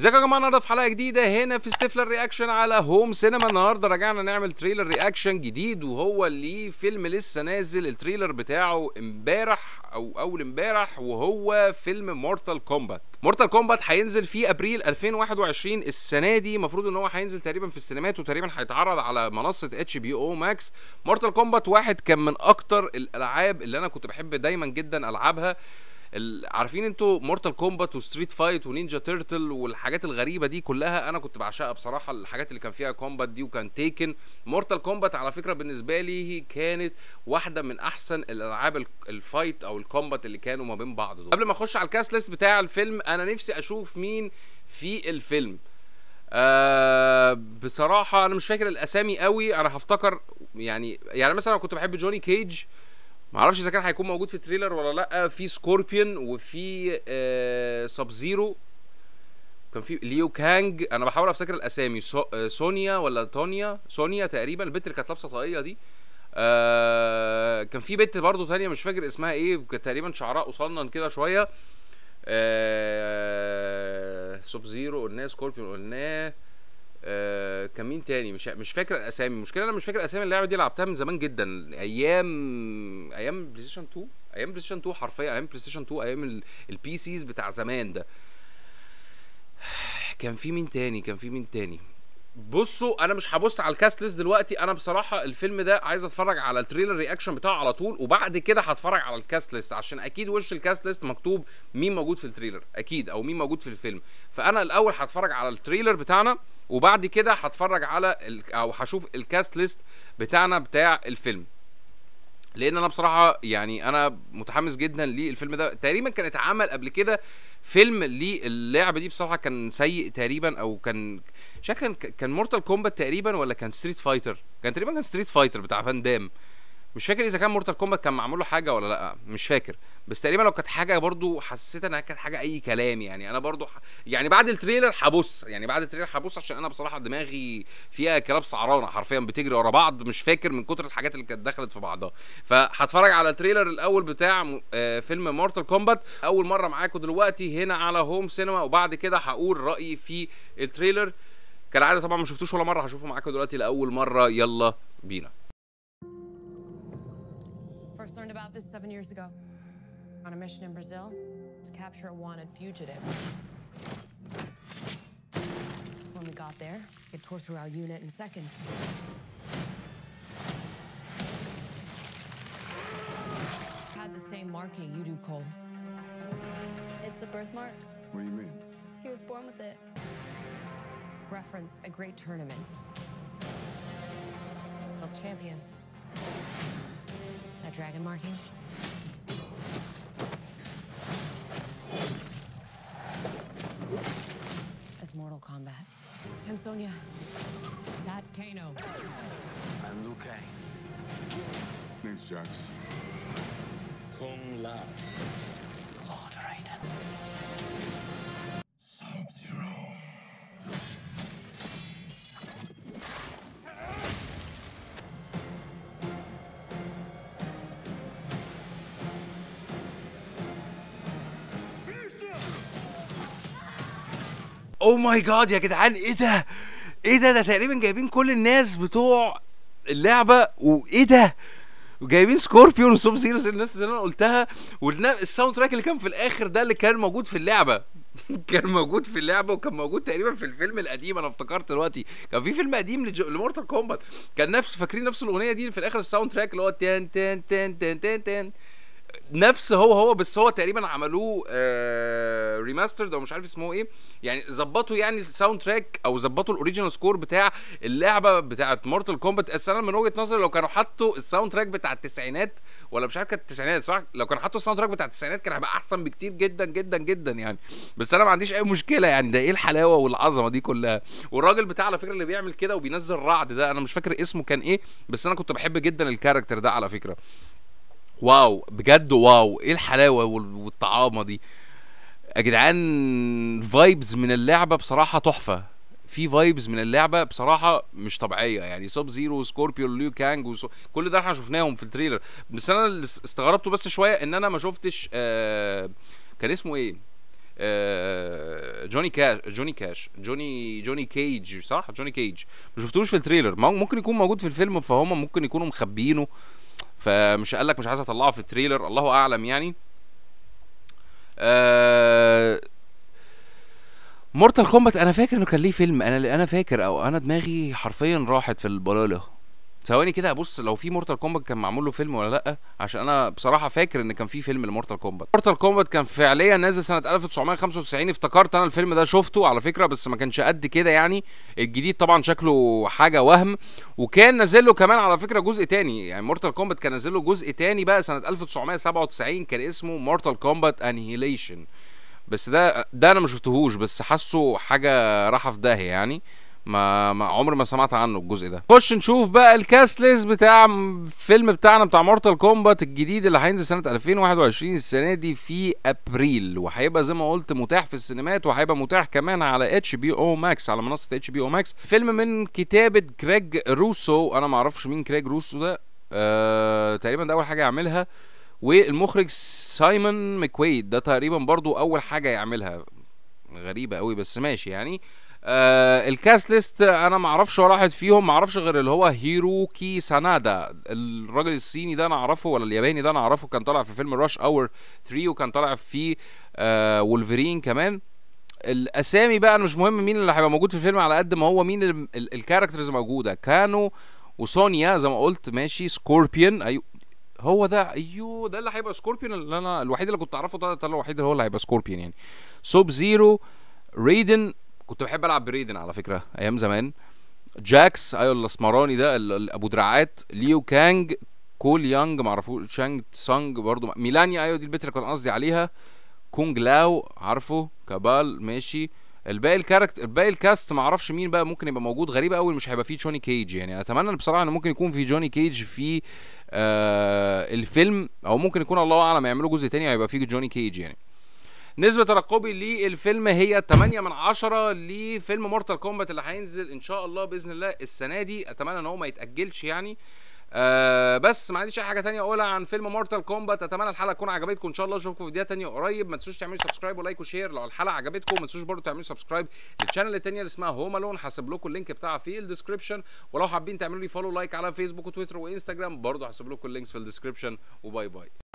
ازيكم يا جماعه النهارده في حلقه جديده هنا في ستيفلر رياكشن على هوم سينما النهارده رجعنا نعمل تريلر رياكشن جديد وهو اللي فيلم لسه نازل التريلر بتاعه امبارح او اول امبارح وهو فيلم مورتال كومبات مورتال كومبات هينزل في ابريل 2021 السنه دي المفروض ان هو هينزل تقريبا في السينمات وتقريبا هيتعرض على منصه اتش بي او ماكس مورتال كومبات واحد كان من اكتر الالعاب اللي انا كنت بحب دايما جدا العبها ال- عارفين انتوا مورتال كومبات وستريت فايت ونينجا تيرتل والحاجات الغريبه دي كلها انا كنت بعشقها بصراحه الحاجات اللي كان فيها كومبات دي وكان تيكن مورتال كومبات على فكره بالنسبه لي كانت واحده من احسن الالعاب ال- الفايت او الكومبات اللي كانوا ما بين بعض دول قبل ما اخش على الكاست ليست بتاع الفيلم انا نفسي اشوف مين في الفيلم آه بصراحه انا مش فاكر الاسامي قوي انا هفتكر يعني يعني مثلا أنا كنت بحب جوني كيج ما اعرفش اذا كان هيكون موجود في التريلر ولا لا في سكوربيون وفي آه سب زيرو كان في ليو كانج انا بحاول افتكر الاسامي سو آه سونيا ولا تونيا سونيا تقريبا البنت اللي كانت لابسه طاقيه دي آه كان في بنت برضو تانية مش فاكر اسمها ايه كانت تقريبا شعرها قصنن كده شويه آه سب زيرو قلناه سكوربيون قلناه آه كان مين تاني مش مش فاكر الاسامي المشكله انا مش فاكر اسامي اللعبه دي لعبتها من زمان جدا ايام ايام بلاي ستيشن 2 ايام بلاي ستيشن 2 حرفيا ايام بلاي ستيشن 2 ايام البي سيز بتاع زمان ده كان في مين تاني كان في مين تاني بصوا انا مش هبص على الكاست ليست دلوقتي انا بصراحه الفيلم ده عايز اتفرج على التريلر رياكشن بتاعه على طول وبعد كده هتفرج على الكاست ليست عشان اكيد وش الكاست ليست مكتوب مين موجود في التريلر اكيد او مين موجود في الفيلم فانا الاول هتفرج على التريلر بتاعنا وبعد كده هتفرج على ال... او هشوف الكاست ليست بتاعنا بتاع الفيلم لان انا بصراحه يعني انا متحمس جدا للفيلم ده تقريبا كان اتعمل قبل كده فيلم للعبه دي بصراحه كان سيء تقريبا او كان شكلا كان مورتال كومبات تقريبا ولا كان ستريت فايتر كان تقريبا كان ستريت فايتر بتاع فان دام مش فاكر اذا كان مورتال كومبات كان معمول له حاجه ولا لا مش فاكر بس تقريبا لو كانت حاجه برضو حسيت انها كانت حاجه اي كلام يعني انا برضو ح... يعني بعد التريلر هبص يعني بعد التريلر هبص عشان انا بصراحه دماغي فيها كلاب سعرانه حرفيا بتجري ورا بعض مش فاكر من كتر الحاجات اللي كانت دخلت في بعضها فهتفرج على التريلر الاول بتاع م... آه فيلم مورتال كومبات اول مره معاكم دلوقتي هنا على هوم سينما وبعد كده هقول رايي في التريلر كالعاده طبعا ما شفتوش ولا مره هشوفه معاكم دلوقتي لاول مره يلا بينا First learned about this seven years ago. On a mission in Brazil to capture a wanted fugitive. When we got there, it tore through our unit in seconds. Had the same marking you do, Cole. It's a birthmark. What do you mean? He was born with it. Reference a great tournament of champions. That dragon marking? As Mortal Kombat. I'm Sonya. That's Kano. I'm Liu Kang. Name's Jax. Kung Lao. Lord Raiden. Sub-Zero. او ماي جاد يا جدعان ايه ده ايه ده ده تقريبا جايبين كل الناس بتوع اللعبه وايه ده وجايبين سكوربيون وسوب زيروز الناس اللي انا قلتها والساوند تراك اللي كان في الاخر ده اللي كان موجود في اللعبه كان موجود في اللعبه وكان موجود تقريبا في الفيلم القديم انا افتكرت دلوقتي كان في فيلم قديم لج- لمورتال كومبات كان نفس فاكرين نفس الاغنيه دي في الاخر الساوند تراك اللي هو تن تن تن تن تن تن نفس هو هو بس هو تقريبا عملوه آه ريماسترد او مش عارف اسمه ايه يعني ظبطوا يعني الساوند تراك او ظبطوا الاوريجينال سكور بتاع اللعبه بتاعه مورتال كومبات بس انا من وجهه نظري لو كانوا حطوا الساوند تراك بتاع التسعينات ولا مش عارف كانت التسعينات صح لو كانوا حطوا الساوند تراك بتاع التسعينات كان هيبقى احسن بكتير جدا جدا جدا يعني بس انا ما عنديش اي مشكله يعني ده ايه الحلاوه والعظمه دي كلها والراجل بتاع على فكره اللي بيعمل كده وبينزل رعد ده انا مش فاكر اسمه كان ايه بس انا كنت بحب جدا الكاركتر ده على فكره واو بجد واو ايه الحلاوه وال- والطعامه دي يا جدعان فايبز من اللعبه بصراحه تحفه في فايبز من اللعبه بصراحه مش طبيعيه يعني سوب زيرو وسكوربيو ليو كانج وسو... كل ده احنا شفناهم في التريلر بس انا اللي استغربته بس شويه ان انا ما شفتش آه... كان اسمه ايه آه، جوني كاش جوني كاش جوني جوني كيج صح جوني كيج ما شفتوش في التريلر ما هو ممكن يكون موجود في الفيلم فهم ممكن يكونوا مخبيينه فمش قال لك مش عايز اطلعه في التريلر الله اعلم يعني آه مورتال كومبات انا فاكر انه كان ليه فيلم انا انا فاكر او انا دماغي حرفيا راحت في البلاله ثواني كده ابص لو في مورتال كومبات كان معمول له فيلم ولا لا عشان انا بصراحه فاكر ان كان في فيلم لمورتال كومبات مورتال كومبات كان فعليا نازل سنه 1995 افتكرت انا الفيلم ده شفته على فكره بس ما كانش قد كده يعني الجديد طبعا شكله حاجه وهم وكان نازل له كمان على فكره جزء تاني يعني مورتال كومبات كان نازل له جزء تاني بقى سنه 1997 كان اسمه مورتال كومبات انهيليشن بس ده ده انا ما شفتهوش بس حاسه حاجه راحه في داهيه يعني ما, ما عمري ما سمعت عنه الجزء ده خش نشوف بقى الكاست ليست بتاع الفيلم بتاعنا بتاع مورتال كومبات الجديد اللي هينزل سنه 2021 السنه دي في ابريل وهيبقى زي ما قلت متاح في السينمات وهيبقى متاح كمان على اتش بي او ماكس على منصه اتش بي او ماكس فيلم من كتابه كريج روسو انا ما اعرفش مين كريج روسو ده آه تقريبا ده اول حاجه يعملها والمخرج سايمون مكويد ده تقريبا برضو اول حاجه يعملها غريبه قوي بس ماشي يعني آه الكاست ليست انا ما اعرفش ولا واحد فيهم ما اعرفش غير اللي هو هيروكي سانادا الراجل الصيني ده انا اعرفه ولا الياباني ده انا اعرفه كان طالع في فيلم راش اور 3 وكان طالع في آه وولفرين كمان الاسامي بقى انا مش مهم مين اللي هيبقى موجود في الفيلم على قد ما هو مين ال- ال- الكاركترز موجوده كانوا وسونيا زي ما قلت ماشي سكوربيون ايوه هو ده ايوه ده اللي هيبقى سكوربيون اللي انا الوحيد اللي كنت اعرفه ده ده الوحيد اللي هو اللي هيبقى سكوربيون يعني سوب زيرو ريدن كنت بحب العب بريدن على فكره ايام زمان جاكس ايوه الاسمراني ده ال- ال- ابو دراعات ليو كانج كول يانج معرفوش شانج سانج برضو ميلانيا ايوه دي البنت اللي كان قصدي عليها كونج لاو عارفه كابال ماشي الباقي الكاركتر الباقي الكاست ما اعرفش مين بقى ممكن يبقى موجود غريبه قوي مش هيبقى فيه جوني كيج يعني اتمنى بصراحه ان ممكن يكون في جوني كيج في آه الفيلم او ممكن يكون الله اعلم يعملوا جزء تاني هيبقى فيه جوني كيج يعني نسبة ترقبي للفيلم هي 8 من 10 لفيلم مورتال كومبات اللي هينزل ان شاء الله باذن الله السنة دي اتمنى ان هو ما يتأجلش يعني آه بس ما عنديش اي حاجه تانية اقولها عن فيلم مورتال كومبات اتمنى الحلقه تكون عجبتكم ان شاء الله اشوفكم في فيديو تانية قريب ما تنسوش تعملوا سبسكرايب ولايك وشير لو الحلقه عجبتكم ما تنسوش برضو تعملوا سبسكرايب للشانل التانية اللي اسمها هوم الون هسيب لكم اللينك بتاعها في الديسكربشن ولو حابين تعملوا لي فولو لايك على فيسبوك وتويتر وانستجرام برضو هسيب لكم اللينكس في الديسكربشن وباي باي